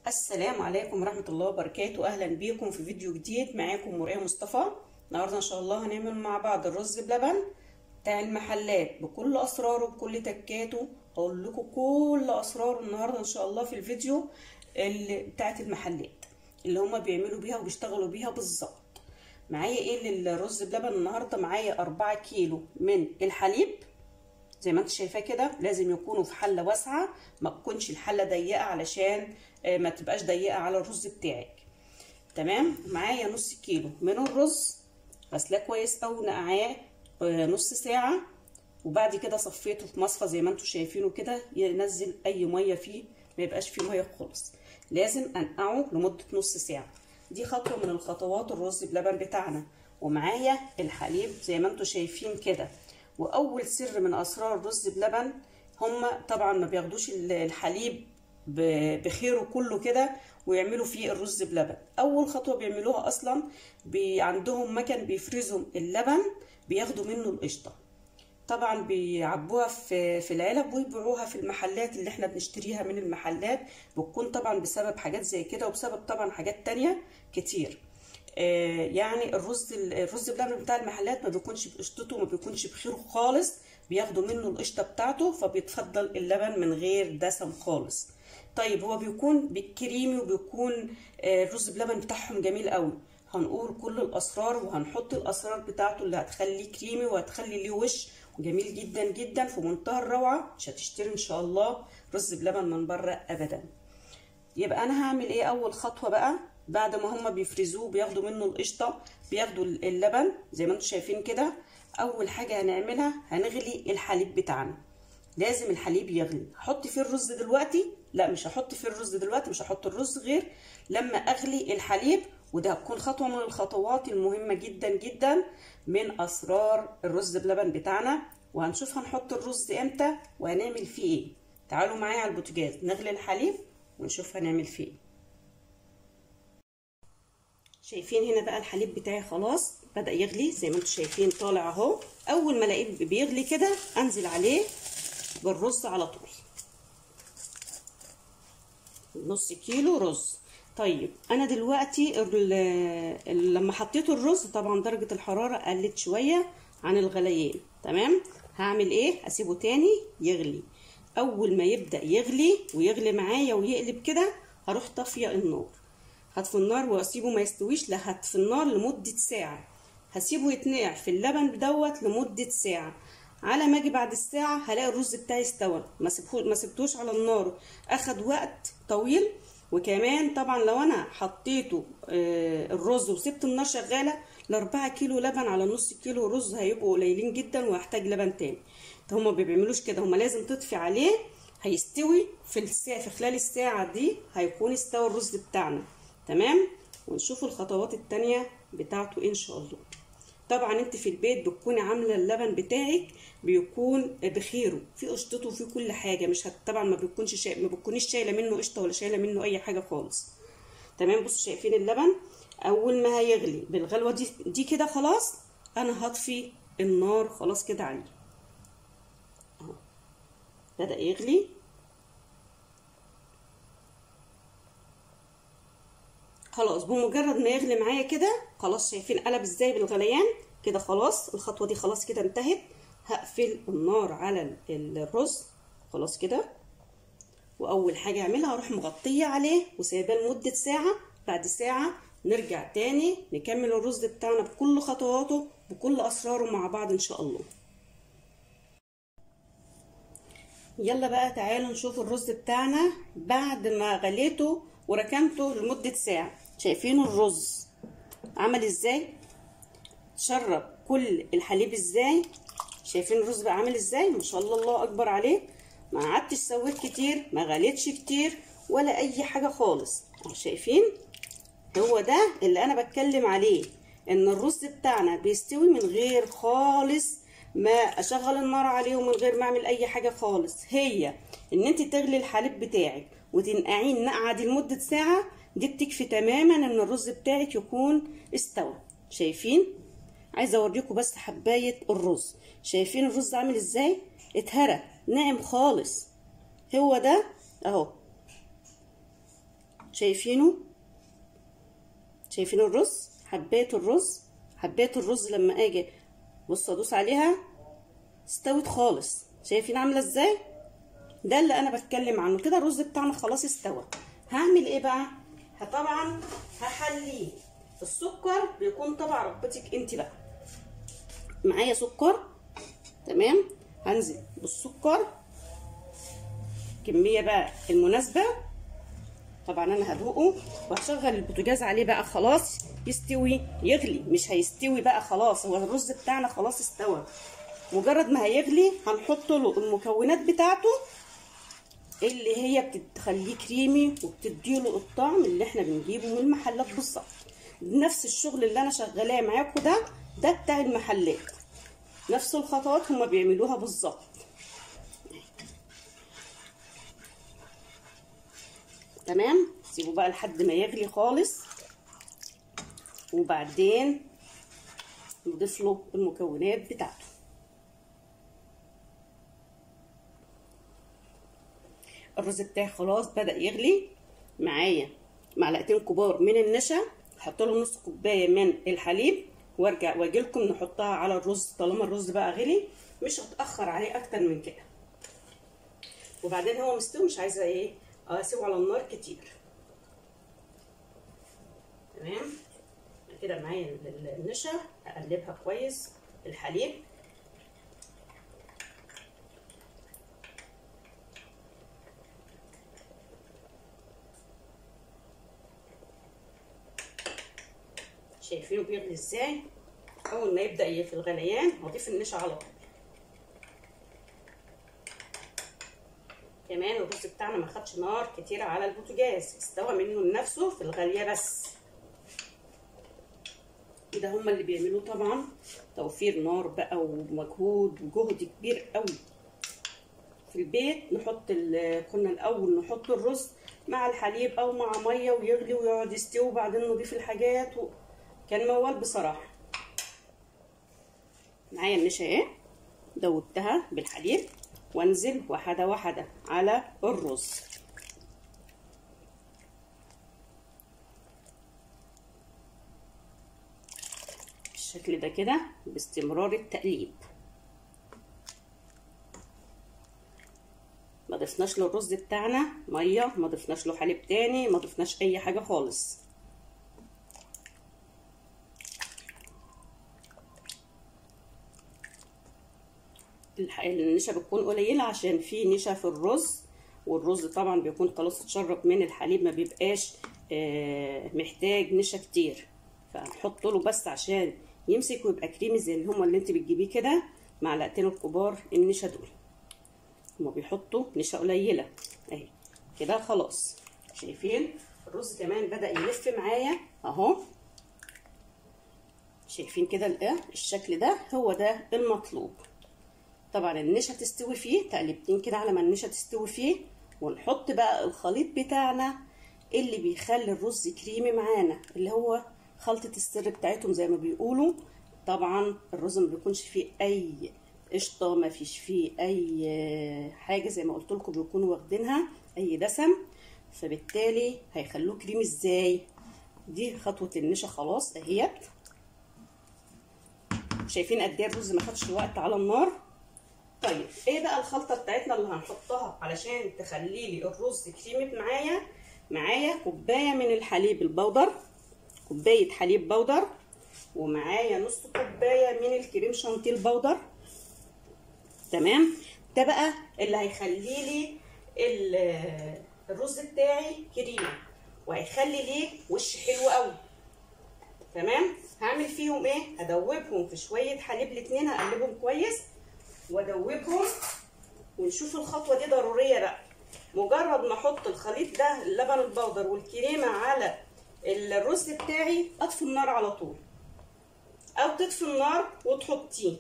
السلام عليكم ورحمة الله وبركاته أهلا بيكم في فيديو جديد معاكم مريم مصطفى النهاردة إن شاء الله هنعمل مع بعض الرز بلبن بتاع المحلات بكل أسراره بكل تكاته هقول لكم كل أسراره النهاردة إن شاء الله في الفيديو اللي بتاعت المحلات اللي هما بيعملوا بيها وبيشتغلوا بيها بالظبط معايا ايه للرز بلبن النهاردة معايا أربعة كيلو من الحليب زي ما انت شايفاه كده لازم يكونوا في حله واسعه ما تكونش الحله ضيقه علشان ما تبقاش ضيقه على الرز بتاعك تمام معايا نص كيلو من الرز غسلاه كويس قوي نقعاه نص ساعه وبعد كده صفيته في مصفى زي ما انتم شايفينه كده ينزل اي ميه فيه ما يبقاش فيه ميه خالص لازم انقعه لمده نص ساعه دي خطوه من الخطوات الرز بلبن بتاعنا ومعايا الحليب زي ما انتم شايفين كده واول سر من اسرار الرز بلبن هم طبعا ما بياخدوش الحليب بخيره كله كده ويعملوا فيه الرز بلبن اول خطوه بيعملوها اصلا بي عندهم مكان بيفرزوا اللبن بياخدوا منه القشطه طبعا بيعبوها في في العلب ويبيعوها في المحلات اللي احنا بنشتريها من المحلات بتكون طبعا بسبب حاجات زي كده وبسبب طبعا حاجات تانية كتير يعني الرز الرز بلبن بتاع المحلات ما بيكونش بقشطته ما بيكونش بخيره خالص بياخدوا منه القشطه بتاعته فبيتفضل اللبن من غير دسم خالص طيب هو بيكون بالكريمي وبيكون الرز بلبن بتاعهم جميل قوي هنقول كل الاسرار وهنحط الاسرار بتاعته اللي هتخليه كريمي وهتخلي ليه وش جميل جدا جدا في منتهى الروعه مش هتشتري ان شاء الله رز بلبن من بره ابدا يبقى انا هعمل ايه اول خطوه بقى بعد ما هما بيفرزوه بياخدوا منه القشطه بياخدوا اللبن زي ما انتم شايفين كده اول حاجه هنعملها هنغلي الحليب بتاعنا لازم الحليب يغلي هحط فيه الرز دلوقتي لا مش هحط فيه الرز دلوقتي مش هحط الرز غير لما اغلي الحليب وده هتكون خطوه من الخطوات المهمه جدا جدا من اسرار الرز بلبن بتاعنا وهنشوف هنحط الرز امتى وهنعمل فيه ايه تعالوا معايا على البوتاجاز نغلي الحليب ونشوف هنعمل فيه ايه شايفين هنا بقى الحليب بتاعي خلاص بدأ يغلي زي ما انتم شايفين طالع اهو اول ما الاقيه بيغلي كده انزل عليه بالرز على طول نص كيلو رز طيب انا دلوقتي لما حطيت الرز طبعا درجة الحرارة قلت شوية عن الغليان تمام هعمل ايه اسيبه تاني يغلي اول ما يبدأ يغلي ويغلي معايا ويقلب كده هروح طافية النار هطفي النار واسيبه ما يستويش لا هطفي النار لمده ساعه هسيبه يتنقع في اللبن دوت لمده ساعه على ما اجي بعد الساعه هلاقي الرز بتاعي استوى ما سبهوش ما سبتوش على النار اخد وقت طويل وكمان طبعا لو انا حطيته آه الرز وسبت النار شغاله الأربعة كيلو لبن على نص كيلو رز هيبقوا قليلين جدا وهحتاج لبن تاني هما ما بيعملوش كده هما لازم تطفي عليه هيستوي في الساعة في خلال الساعة دي هيكون استوى الرز بتاعنا تمام ونشوف الخطوات التانية بتاعته ان شاء الله طبعا انت في البيت بتكوني عامله اللبن بتاعك بيكون بخيره في قشطته وفي كل حاجه مش هت... طبعا ما بتكونش شا... ما بتكونيش شايله منه قشطه ولا شايله منه اي حاجه خالص تمام بصوا شايفين اللبن اول ما هيغلي بالغلوه دي دي كده خلاص انا هطفي النار خلاص كده عليه اهو بدا يغلي خلاص بمجرد ما يغلي معايا كده خلاص شايفين قلب ازاي بالغليان كده خلاص الخطوه دي خلاص كده انتهت هقفل النار على الرز خلاص كده واول حاجه اعملها اروح مغطيه عليه وسايباه لمده ساعه بعد ساعه نرجع تاني نكمل الرز بتاعنا بكل خطواته بكل اسراره مع بعض ان شاء الله يلا بقى تعالوا نشوف الرز بتاعنا بعد ما غليته وركنته لمدة ساعة شايفين الرز عمل ازاي شرب كل الحليب ازاي شايفين الرز بقى عامل ازاي ما شاء الله الله اكبر عليه ما قعدتش سويت كتير ما غليتش كتير ولا اي حاجة خالص شايفين هو ده اللي انا بتكلم عليه ان الرز بتاعنا بيستوي من غير خالص ما اشغل النار عليه ومن غير ما اعمل اي حاجة خالص هي ان انت تغلي الحليب بتاعك وتنقعيه النقعه دي لمده ساعه دي بتكفي تماما ان الرز بتاعك يكون استوى شايفين عايزه اوريكم بس حبايه الرز شايفين الرز عامل ازاي اتهرى ناعم خالص هو ده اهو شايفينه شايفين الرز حبات الرز حبات الرز لما اجي بص ادوس عليها استوت خالص شايفين عامله ازاي ده اللي انا بتكلم عنه كده الرز بتاعنا خلاص استوى هعمل ايه بقى طبعا هحليه السكر بيكون طبعا رغبتك انت بقى معايا سكر تمام هنزل بالسكر كميه بقى المناسبه طبعا انا هدوقه وهشغل البوتاجاز عليه بقى خلاص يستوي يغلي مش هيستوي بقى خلاص هو الرز بتاعنا خلاص استوى مجرد ما هيغلي هنحط له المكونات بتاعته اللي هي بتخليه كريمي وبتديله الطعم اللي احنا بنجيبه من المحلات بالظبط نفس الشغل اللي انا شغالاه معاكم ده ده بتاع المحلات نفس الخطوات هما بيعملوها بالظبط تمام سيبه بقى لحد ما يغلي خالص وبعدين نضيف له المكونات بتاعته الرز بتاعي خلاص بدا يغلي معايا معلقتين كبار من النشا احط له نص كوبايه من الحليب وارجع واجي لكم نحطها على الرز طالما الرز بقى غلي مش هتاخر عليه اكتر من كده وبعدين هو مستوي مش عايزه ايه اسيبه على النار كتير تمام كده معايا النشا اقلبها كويس الحليب شايفينه بيغلي ازاي اول ما يبدا في الغليان هضيف النشا على طول كمان الرز بتاعنا ما خدش نار كتير على البوتاجاز استوى منه لنفسه في الغليه بس كده هما اللي بيعملوه طبعا توفير نار بقى ومجهود وجهد كبير قوي في البيت نحط كنا الاول نحط الرز مع الحليب او مع ميه ويغلي ويقعد يستوي وبعدين نضيف الحاجات و... كان موال بصراحه معايا النشا اهي دوبتها بالحليب وانزل واحده واحده على الرز بالشكل ده كده باستمرار التقليب ما ضفناش للرز بتاعنا ميه ما ضفناش له حليب تاني ما ضفناش اي حاجه خالص النشا بتكون قليله عشان في نشا في الرز والرز طبعا بيكون خلاص اتشرب من الحليب ما بيبقاش محتاج نشا كتير فهنحط له بس عشان يمسك ويبقى كريمي زي اللي هما اللي انت بتجيبيه كده معلقتين الكبار النشا دول هما بيحطوا نشا قليله اهي كده خلاص شايفين الرز كمان بدا يلف معايا اهو شايفين كده الشكل ده هو ده المطلوب طبعا النشا تستوي فيه تقلبتين كده على ما النشا تستوي فيه ونحط بقى الخليط بتاعنا اللي بيخلي الرز كريمي معانا اللي هو خلطة السر بتاعتهم زي ما بيقولوا طبعا الرز ما بيكونش فيه اي قشطة ما فيش فيه اي حاجة زي ما قلت لكم بيكونوا واخدينها اي دسم فبالتالي هيخلوه كريمي ازاي دي خطوة النشا خلاص اهيت شايفين قد ايه الرز ما خدش وقت على النار طيب ايه بقى الخلطه بتاعتنا اللي هنحطها علشان تخلي لي الرز كريمي معايا معايا كوبايه من الحليب البودر كوبايه حليب بودر ومعايا نص كوبايه من الكريم شانتيه البودر تمام ده بقى اللي هيخلي لي الرز بتاعي كريمي وهيخلي ليه وش حلو قوي تمام هعمل فيهم ايه هدوبهم في شويه حليب الاتنين هقلبهم كويس وادوبهم ونشوف الخطوه دي ضروريه بقى مجرد ما احط الخليط ده اللبن البودر والكريمه على الرز بتاعي اطفي النار على طول او تطفي النار وتحطيه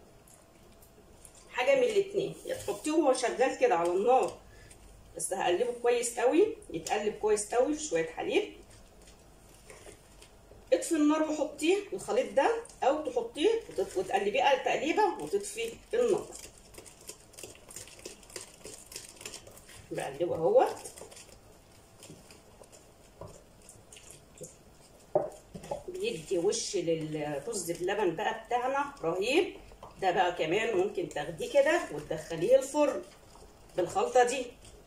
حاجه من الاتنين يا تحطيه وهو شغال كده على النار بس هقلبه كويس قوي يتقلب كويس قوي في شويه حليب اطفي النار وحطيه الخليط ده او تحطيه وتقلبيه تقليبه وتطفي النار بقلبه اهوت يدي وش للرز بلبن بقى بتاعنا رهيب ده بقى كمان ممكن تاخديه كده وتدخليه الفرن بالخلطه دي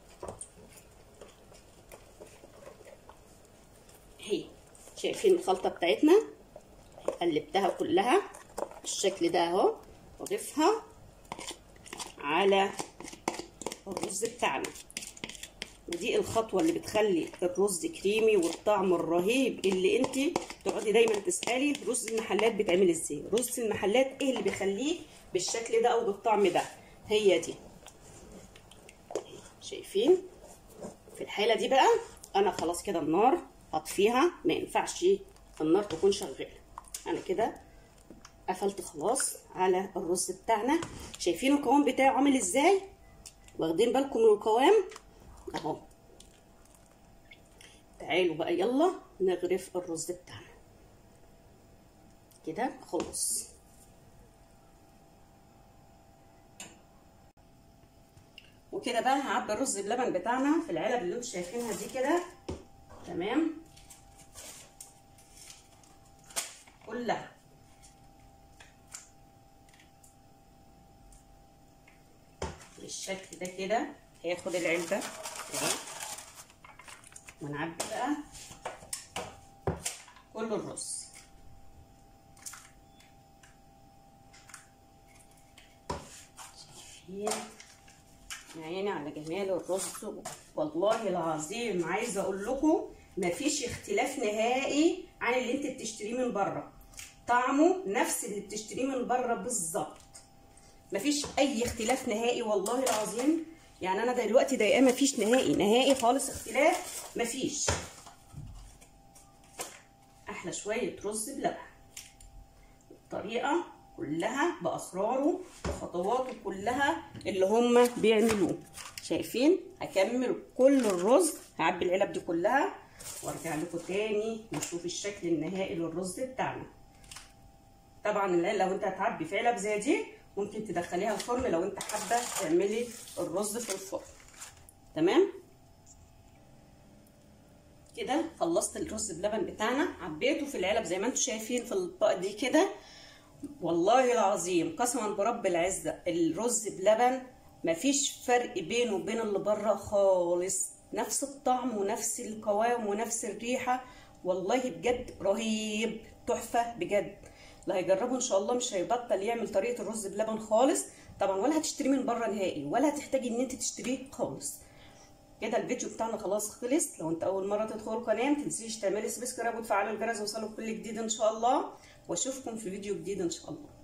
هي شايفين الخلطه بتاعتنا قلبتها كلها بالشكل ده اهو واضيفها على الرز بتاعنا ودي الخطوة اللي بتخلي الرز كريمي والطعم الرهيب اللي انت تقعدي دايما تسألي رز المحلات بيتعمل ازاي رز المحلات ايه اللي بيخليه بالشكل ده او بالطعم ده هي دي شايفين في الحالة دي بقى انا خلاص كده النار هطفيها ما ينفعش النار تكون شغالة انا كده قفلت خلاص على الرز بتاعنا شايفين القوام بتاعه عامل ازاي واخدين بالكم من القوام اهو تعالوا بقى يلا نغرف الرز بتاعنا كده خلاص وكده بقى هعبي الرز بلبن بتاعنا في العلب اللي انتوا شايفينها دي كده تمام كلها بالشكل ده كده هياخد العلبه اهي ونعبي بقى كل الرز شايفين يا عيني على جمال الرز والله العظيم عايزه اقول لكم مفيش اختلاف نهائي عن اللي انت بتشتريه من بره طعمه نفس اللي بتشتريه من بره بالظبط مفيش اي اختلاف نهائي والله العظيم يعني انا دلوقتي ضايقاه مفيش نهائي نهائي خالص اختلاف مفيش احلى شويه رز بلبن الطريقه كلها باسراره وخطواته كلها اللي هم بيعملوه شايفين هكمل كل الرز هعبي العلب دي كلها وارجع لكم تاني نشوف الشكل النهائي للرز بتاعنا طبعا لو انت هتعبي في علب زي دي ممكن تدخليها الفرن لو انت حابه تعملي الرز في الفرن تمام كده خلصت الرز بلبن بتاعنا عبيته في العلب زي ما انتم شايفين في الاطباق دي كده والله العظيم قسما برب العزه الرز بلبن مفيش فرق بينه وبين اللي بره خالص نفس الطعم ونفس القوام ونفس الريحه والله بجد رهيب تحفه بجد اللي هيجربه ان شاء الله مش هيبطل يعمل طريقه الرز بلبن خالص طبعا ولا هتشتريه من بره نهائي ولا هتحتاجي ان انت تشتريه خالص كده الفيديو بتاعنا خلاص خلص لو انت اول مره تدخل القناه ما تنسيش تعملي سبسكرايب وتفعلي الجرس وصلوا كل جديد ان شاء الله واشوفكم في فيديو جديد ان شاء الله